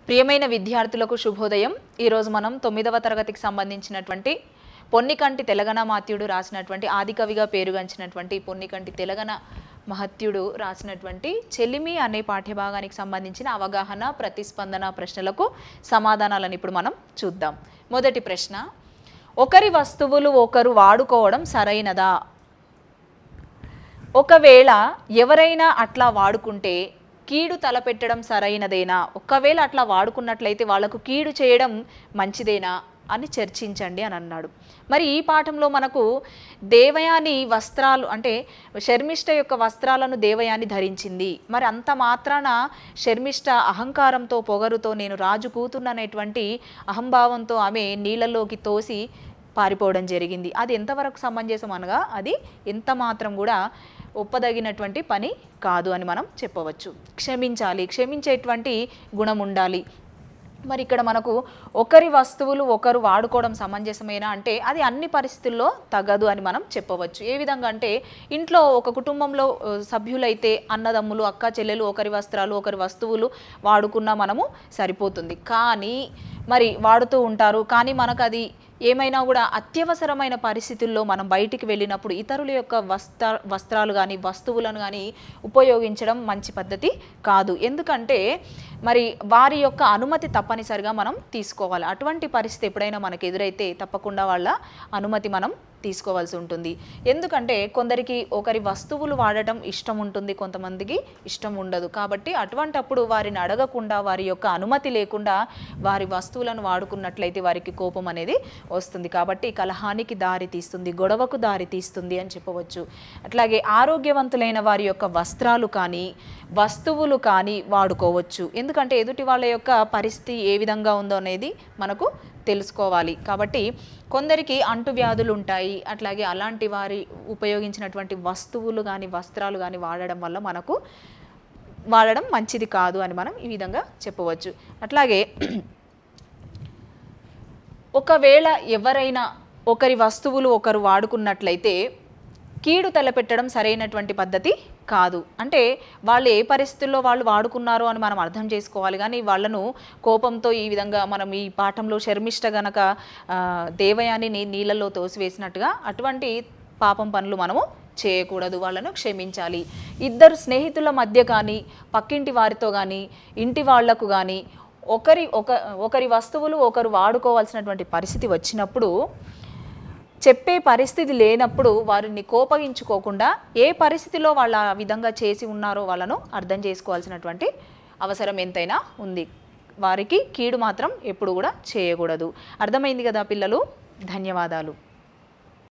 ప్రియమైన విద్యార్థులకు శుభోదయం ఈరోజు మనం తొమ్మిదవ తరగతికి సంబంధించినటువంటి పొన్నికంటి తెలంగాణ మాత్యుడు రాసినటువంటి ఆదికవిగా పేరుగాంచినటువంటి పొన్నికంటి తెలంగాణ మహత్యుడు రాసినటువంటి చెలిమి అనే పాఠ్యభాగానికి సంబంధించిన అవగాహన ప్రతిస్పందన ప్రశ్నలకు సమాధానాలను ఇప్పుడు మనం చూద్దాం మొదటి ప్రశ్న ఒకరి వస్తువులు ఒకరు వాడుకోవడం సరైనదా ఒకవేళ ఎవరైనా అట్లా వాడుకుంటే కీడు తలపెట్టడం సరైనదేనా ఒకవేళ అట్లా వాడుకున్నట్లయితే వాళ్ళకు కీడు చేయడం మంచిదేనా అని చర్చించండి అని అన్నాడు మరి ఈ పాఠంలో మనకు దేవయాని వస్త్రాలు అంటే శర్మిష్ట యొక్క వస్త్రాలను దేవయాని ధరించింది మరి అంత మాత్రాన శర్మిష్ట అహంకారంతో పొగరుతో నేను రాజు కూతున్ననేటువంటి అహంభావంతో ఆమె నీళ్ళలోకి తోసి పారిపోవడం జరిగింది అది ఎంతవరకు సమంజసం అనగా అది ఎంత మాత్రం కూడా ఒప్పదగినటువంటి పని కాదు అని మనం చెప్పవచ్చు క్షమించాలి క్షమించేటువంటి గుణం ఉండాలి మరి ఇక్కడ మనకు ఒకరి వస్తువులు ఒకరు వాడుకోవడం సమంజసమేనా అంటే అది అన్ని పరిస్థితుల్లో తగదు అని మనం చెప్పవచ్చు ఏ విధంగా అంటే ఇంట్లో ఒక కుటుంబంలో ఆ, సభ్యులైతే అన్నదమ్ములు అక్క చెల్లెలు ఒకరి వస్త్రాలు ఒకరి వస్తువులు వాడుకున్నా మనము సరిపోతుంది కానీ మరి వాడుతూ ఉంటారు కానీ మనకు అది ఏమైనా కూడా అత్యవసరమైన పరిస్థితుల్లో మనం బయటికి వెళ్ళినప్పుడు ఇతరుల యొక్క వస్త్ర వస్త్రాలు కానీ వస్తువులను కానీ ఉపయోగించడం మంచి పద్ధతి కాదు ఎందుకంటే మరి వారి యొక్క అనుమతి తప్పనిసరిగా మనం తీసుకోవాలి అటువంటి పరిస్థితి ఎప్పుడైనా మనకు ఎదురైతే తప్పకుండా వాళ్ళ అనుమతి మనం తీసుకోవాల్సి ఉంటుంది ఎందుకంటే కొందరికి ఒకరి వస్తువులు వాడటం ఇష్టం ఉంటుంది కొంతమందికి ఇష్టం ఉండదు కాబట్టి అటువంటప్పుడు వారిని అడగకుండా వారి యొక్క అనుమతి లేకుండా వారి వస్తువులను వాడుకున్నట్లయితే వారికి కోపం అనేది వస్తుంది కాబట్టి కలహానికి దారి తీస్తుంది గొడవకు దారి తీస్తుంది అని చెప్పవచ్చు అట్లాగే ఆరోగ్యవంతులైన వారి యొక్క వస్త్రాలు కానీ వస్తువులు కానీ వాడుకోవచ్చు ఎందుకంటే ఎదుటి వాళ్ళ యొక్క పరిస్థితి ఏ విధంగా ఉందో అనేది మనకు తెలుసుకోవాలి కాబట్టి కొందరికి అంటువ్యాధులు ఉంటాయి అట్లాగే అలాంటి వారి ఉపయోగించినటువంటి వస్తువులు కానీ వస్త్రాలు కానీ వాడడం వల్ల మనకు వాడడం మంచిది కాదు అని మనం ఈ విధంగా చెప్పవచ్చు అట్లాగే ఒకవేళ ఎవరైనా ఒకరి వస్తువులు ఒకరు వాడుకున్నట్లయితే కీడు తలపెట్టడం సరైనటువంటి పద్ధతి కాదు అంటే వాళ్ళు ఏ పరిస్థితుల్లో వాళ్ళు వాడుకున్నారో అని మనం అర్థం చేసుకోవాలి కానీ వాళ్ళను కోపంతో ఈ విధంగా మనం ఈ పాఠంలో శర్మిష్ట గనక ఆ, దేవయాని నీ నీళ్ళలో తోసివేసినట్టుగా అటువంటి పాపం పనులు మనము చేయకూడదు వాళ్ళను క్షమించాలి ఇద్దరు స్నేహితుల మధ్య కానీ పక్కింటి వారితో కానీ ఇంటి వాళ్లకు కానీ ఒకరి ఒక ఒకరి వస్తువులు ఒకరు వాడుకోవాల్సినటువంటి పరిస్థితి వచ్చినప్పుడు చెప్పే పరిస్థితి లేనప్పుడు వారిని కోపగించుకోకుండా ఏ పరిస్థితిలో వాళ్ళు ఆ విధంగా చేసి ఉన్నారో వాళ్ళను అర్థం చేసుకోవాల్సినటువంటి అవసరం ఎంతైనా ఉంది వారికి కీడు మాత్రం ఎప్పుడు కూడా చేయకూడదు అర్థమైంది కదా పిల్లలు ధన్యవాదాలు